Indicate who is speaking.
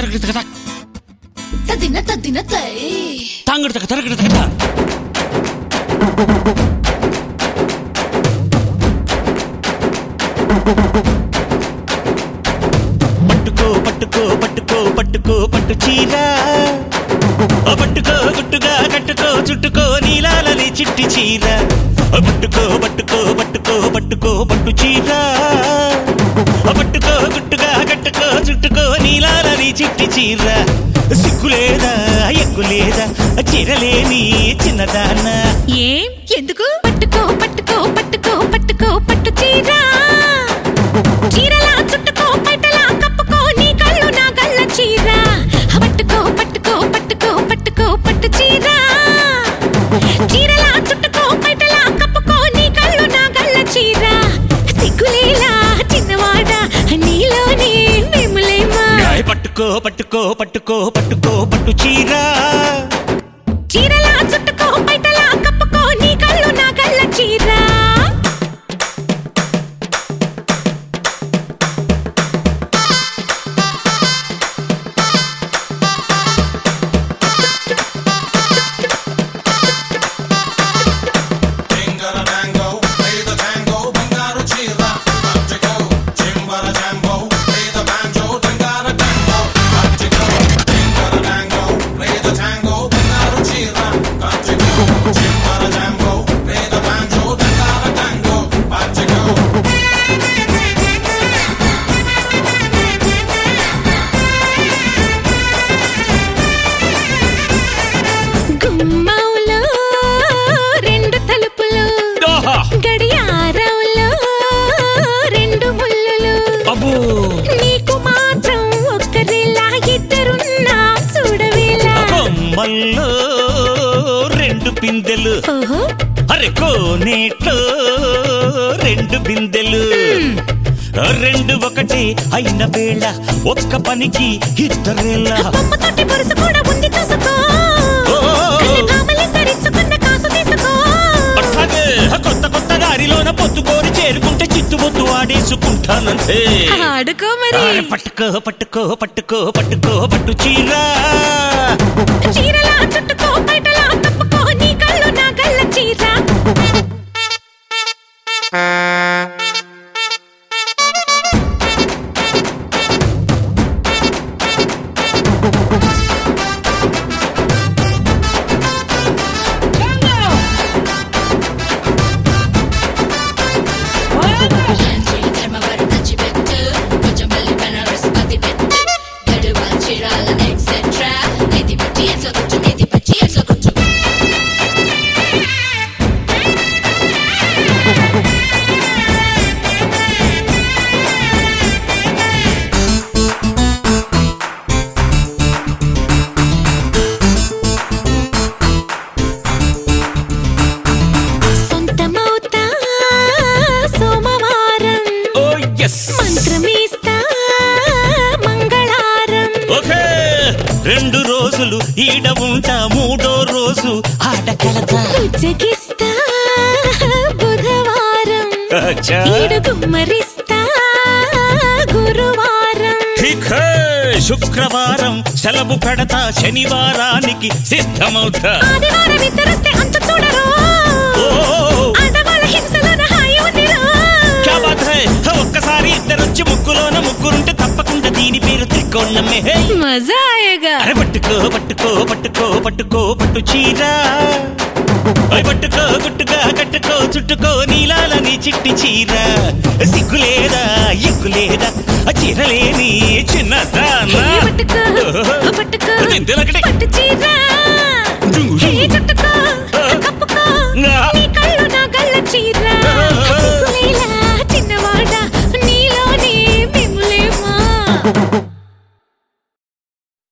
Speaker 1: తరగతి కదా
Speaker 2: తదిన తదిన తై
Speaker 1: తాంగడు తగ తరగతి కదా పట్టుకో పట్టుకో పట్టుకో పట్టుకో పట్టు చీర ఓ పట్టుకో గుట్టుగా కట్టుకో చుట్టుకో నీలాలని చిట్టి చీర ఓ పట్టుకో పట్టుకో పట్టుకో పట్టుకో పట్టు చీర ఓ పట్టుకో గుట్టుగా కట్టుకో చుట్టుకో నీలాలని చిట్టి చీర సిగ్గులేదా ఎగ్గులేదా చీరలేని చిన్నదానా
Speaker 2: ఏం ఎందుకు పట్టుకో పట్టుకో పట్టుకో పట్టుకో పట్టు చీర చీరలా చుట్టుకో పైటలా కప్పుకో నీ కళ్ళు నా గళ్ళ చీర పట్టుకో పట్టుకో పట్టుకో పట్టుకో పట్టు చీర చీరలా చుట్టుకో పైటలా కప్పుకో నీ కళ్ళు నా గళ్ళ చీర సిగ్గులేలా చిన్నవాడ నీలోనే మేములేమా
Speaker 1: ఏయ్ పట్టుకో పట్టుకో పట్టుకో పట్టుకో పట్టు చీర
Speaker 2: చీరలా చుట్టుకో పైటలా కప్పుకో నీ కళ్ళు నా కళ్ళ చీర
Speaker 3: Chingara dango, play the tango, bangaru chira, Pachico, chimbara jambo, play the banjo, dangara dango, Pachico, chingara dango, play the tango, bangaru chira, Pachico, chimbara jambo, play the banjo, dangara dango, Pachico.
Speaker 2: గుమ్మంలో రెండు తలుపులు
Speaker 1: ఆహా!
Speaker 2: గడియారంలో రెండు ముళ్ళులు
Speaker 1: అబ్బో
Speaker 2: నీకు మాత్రం ఒక్కరిలా ఇద్దరున్నా చూడవేలా
Speaker 1: కొమ్మల్లో రెండు పిందెలు
Speaker 2: ఓహో
Speaker 1: అరే కోనేట్లో రెండు బిందెలు రెండు ఒకటి అయిన వేళ ఒక్క పనికి ఇద్దరేళ్ళ
Speaker 2: బొమ్మతోటి బొరుసు కూడా ఉంది చూసుకో
Speaker 1: ఓ!
Speaker 2: కళ్ళ కామలి ధరించుకున్న కాసు తీసుకో
Speaker 1: అట్లాగే కొత్త కొత్త దారిలోన పొత్తుకోరి చేరుకుంటే చిత్తుబొత్తు ఆడేసుకుంటానంతే
Speaker 2: ఆడుకో మరి
Speaker 1: అరే పట్టుకో పట్టుకో పట్టుకో పట్టుకో పట్టు చీర
Speaker 2: చీరలా చుట్టుకో బయటలా తప్పుకో నీ కళ్ళు నా కళ్ళ చీర
Speaker 4: లాంఛీ ధర్మవరం నుంచి పెట్టు కొంచెం మళ్ళీ బెనారస్ పది పెట్టు గడువాల్ చీరాల ఎక్సెట్రా నెత్తి పట్టి ఎట్లా కొంచెం నెత్తి పట్టి ఎట్లా కొంచెం
Speaker 2: సొంతమవుతా సోమవారం
Speaker 1: ఓ ఎస్
Speaker 2: మంత్రమేస్తా మంగళారం
Speaker 1: ఓకే రెండు రోజులు ఈడ ఉంటా మూడో రోజు ఆడకెళతా
Speaker 2: ఉజ్జగిస్తా బుధవారం
Speaker 1: అచ్చా.
Speaker 2: ఈడు గుమ్మరిస్తా గురువారం
Speaker 1: ఠీక్ హై. శుక్రవారం సెలవు పెడతా శనివారానికి సిద్ధమవుతా
Speaker 2: ఆదివారం ఇద్దరొస్తే అంత చూడరు
Speaker 1: ఓ
Speaker 2: ఆడవాళ్ళ హింసలోన హాయి ఉందిరా
Speaker 1: క్యా బాత్ హై ఒక్కసారి ఇద్దరొచ్చి ముగ్గులోన ముగ్గురుంటే తప్పకుండా దీని పేరు త్రికోణమే హే.
Speaker 2: మజా ఆయగా
Speaker 1: అరే పట్టుకో పట్టుకో పట్టుకో పట్టుకో పట్టు చీర ఓయ్ పట్టుకో గుట్టుగా కట్టుకో చుట్టుకో నీలాలని చిట్టి చీర సిగ్గులేదా ఎగ్గులేదా ఆ చీరలేని చిన్నదానా
Speaker 2: పట్టుకో పట్టుకో
Speaker 1: ఇంతలోకటే.
Speaker 2: పట్టు చీర